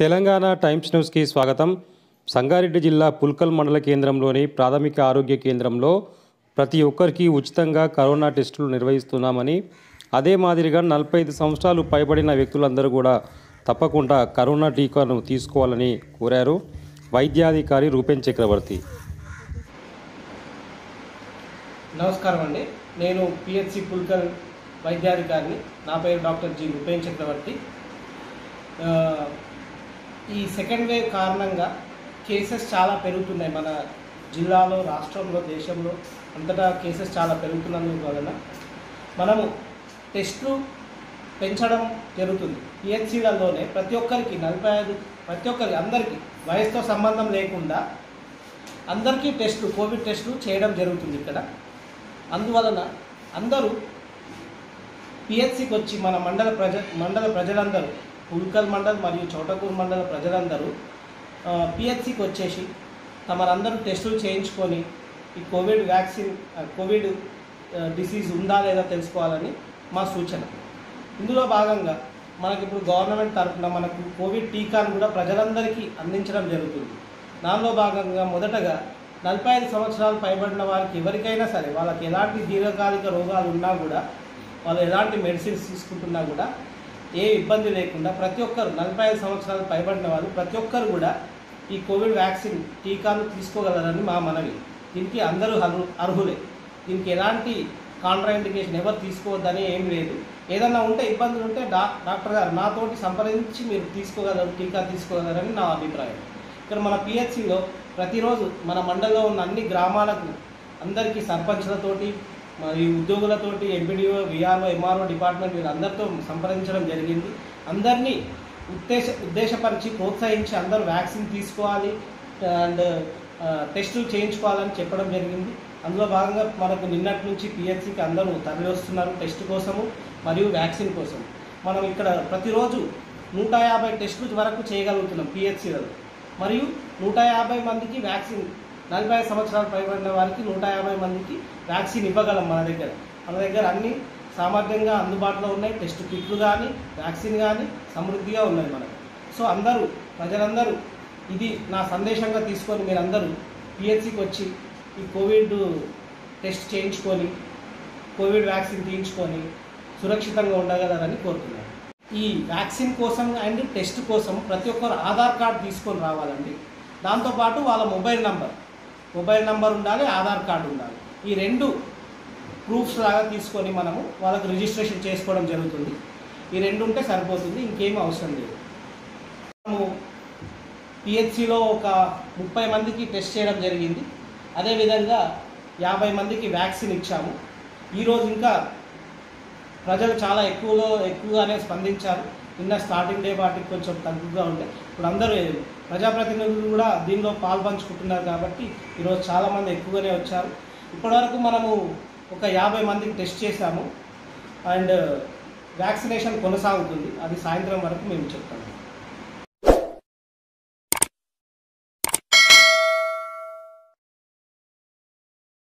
Telangana times న్యూస్కి స్వాగతం సంగారెడ్డి జిల్లా పుల్కల్ మండల కేంద్రంలోని ప్రాథమిక ఆరోగ్య కేంద్రంలో ప్రతి ఒక్కరికి ఉచితంగా కరోనా టెస్టులు నిర్వహిస్తున్నామని అదే మాదిరిగా నలభై ఐదు సంవత్సరాలు పైబడిన వ్యక్తులందరూ కూడా తప్పకుండా కరోనా టీకాను తీసుకోవాలని కోరారు వైద్యాధికారి రూపెన్ చక్రవర్తి నమస్కారం అండి నేను పిహెచ్సి పుల్కల్ వైద్యాధికారిని నా పేరు డాక్టర్ జి ఉపేన్ చక్రవర్తి ఆ, ఈ సెకండ్ వేవ్ కారణంగా కేసెస్ చాలా పెరుగుతున్నాయి మన జిల్లాలో రాష్ట్రంలో దేశంలో అంతటా కేసెస్ చాలా పెరుగుతున్నందుకు వలన మనము టెస్టులు పెంచడం జరుగుతుంది పిహెచ్సిలలోనే ప్రతి ఒక్కరికి నలభై ఐదు ప్రతి ఒక్కరికి అందరికీ వయసుతో సంబంధం లేకుండా అందరికీ టెస్టులు కోవిడ్ టెస్టులు చేయడం జరుగుతుంది ఇక్కడ అందువలన అందరూ పిహెచ్సికి వచ్చి మన మండల ప్రజ మండల ప్రజలందరూ ఉల్కల్ మండల్ మరియు చోటకూరు మండల ప్రజలందరూ పిహెచ్సికి వచ్చేసి తమరందరూ టెస్టులు చేయించుకొని ఈ కోవిడ్ వ్యాక్సిన్ ఆ, కోవిడ్ ఆ, డిసీజ్ ఉందా లేదా తెలుసుకోవాలని మా సూచన ఇందులో భాగంగా మనకి ఇప్పుడు గవర్నమెంట్ తరఫున మనకు కోవిడ్ టీకాను కూడా ప్రజలందరికీ అందించడం జరుగుతుంది దానిలో భాగంగా మొదటగా నలభై ఐదు సంవత్సరాలు పైబడిన వారికి ఎవరికైనా సరే వాళ్ళకి ఎలాంటి దీర్ఘకాలిక రోగాలు ఉన్నా కూడా వాళ్ళు ఎలాంటి మెడిసిన్స్ తీసుకుంటున్నా కూడా ఏ ఇబ్బంది లేకుండా ప్రతి ఒక్కరు నలభై ఐదు సంవత్సరాలు పైబడిన వాళ్ళు ప్రతి ఒక్కరు కూడా ఈ కోవిడ్ వ్యాక్సిన్ టీకాను తీసుకోగలరని మా మనవి దీనికి అందరూ అర్హు అర్హులే దీనికి ఎలాంటి కాంట్రాఇండికేషన్ ఎవరు తీసుకోవద్దని ఏం లేదు ఏదన్నా ఉంటే ఇబ్బందులు ఉంటే డా డాక్టర్ గారు నాతోటి సంప్రదించి మీరు తీసుకోగలరు టీకా తీసుకోగలరని నా అభిప్రాయం ఇక్కడ మన పిహెచ్సిలో ప్రతిరోజు మన మండలంలో ఉన్న అన్ని గ్రామాలకు అందరికీ సర్పంచ్లతోటి మరియు ఉద్యోగులతోటి ఎంపీడీఓ విఆర్ఓ ఎంఆర్ఓ డిపార్ట్మెంట్ వీళ్ళందరితో సంప్రదించడం జరిగింది అందరినీ ఉద్దేశ ఉద్దేశపరిచి ప్రోత్సహించి అందరూ వ్యాక్సిన్ తీసుకోవాలి అండ్ టెస్టులు చేయించుకోవాలని చెప్పడం జరిగింది అందులో భాగంగా మనకు నిన్నటి నుంచి పిహెచ్సికి అందరూ తరలి వస్తున్నారు టెస్ట్ కోసము మరియు వ్యాక్సిన్ కోసం మనం ఇక్కడ ప్రతిరోజు నూట యాభై టెస్టులు వరకు చేయగలుగుతున్నాం పిహెచ్సిలలో మరియు నూట యాభై మందికి వ్యాక్సిన్ నలభై ఐదు సంవత్సరాలు పైబడిన వారికి నూట యాభై మందికి వ్యాక్సిన్ ఇవ్వగలం మన దగ్గర మన దగ్గర అన్ని సామర్థ్యంగా అందుబాటులో ఉన్నాయి టెస్ట్ కిట్లు కానీ వ్యాక్సిన్ కానీ సమృద్ధిగా ఉన్నాయి మనకు సో అందరూ ప్రజలందరూ ఇది నా సందేశంగా తీసుకొని మీరందరూ పిహెచ్సికి వచ్చి ఈ కోవిడ్ టెస్ట్ చేయించుకొని కోవిడ్ వ్యాక్సిన్ తీయించుకొని సురక్షితంగా ఉండగలరని కోరుతున్నాను ఈ వ్యాక్సిన్ కోసం అండ్ టెస్ట్ కోసం ప్రతి ఒక్కరు ఆధార్ కార్డు తీసుకొని రావాలండి దాంతోపాటు వాళ్ళ మొబైల్ నంబర్ మొబైల్ నంబర్ ఉండాలి ఆధార్ కార్డు ఉండాలి ఈ రెండు ప్రూఫ్స్ లాగా తీసుకొని మనము వాళ్ళకి రిజిస్ట్రేషన్ చేసుకోవడం జరుగుతుంది ఈ రెండు ఉంటే సరిపోతుంది ఇంకేం అవసరం లేదు మనము పిహెచ్సిలో ఒక ముప్పై మందికి టెస్ట్ చేయడం జరిగింది అదేవిధంగా యాభై మందికి వ్యాక్సిన్ ఇచ్చాము ఈరోజు ఇంకా ప్రజలు చాలా ఎక్కువలో ఎక్కువగానే స్పందించారు నిన్న స్టార్టింగ్ డే వాటికి కొంచెం తగ్గుగా ఉండే ఇప్పుడు అందరూ ప్రజాప్రతినిధులు కూడా దీనిలో పాల్పంచుకుంటున్నారు కాబట్టి ఈరోజు చాలామంది ఎక్కువగానే వచ్చారు ఇప్పటివరకు మనము ఒక యాభై మందికి టెస్ట్ చేశాము అండ్ వ్యాక్సినేషన్ కొనసాగుతుంది అది సాయంత్రం వరకు మేము చెప్తాము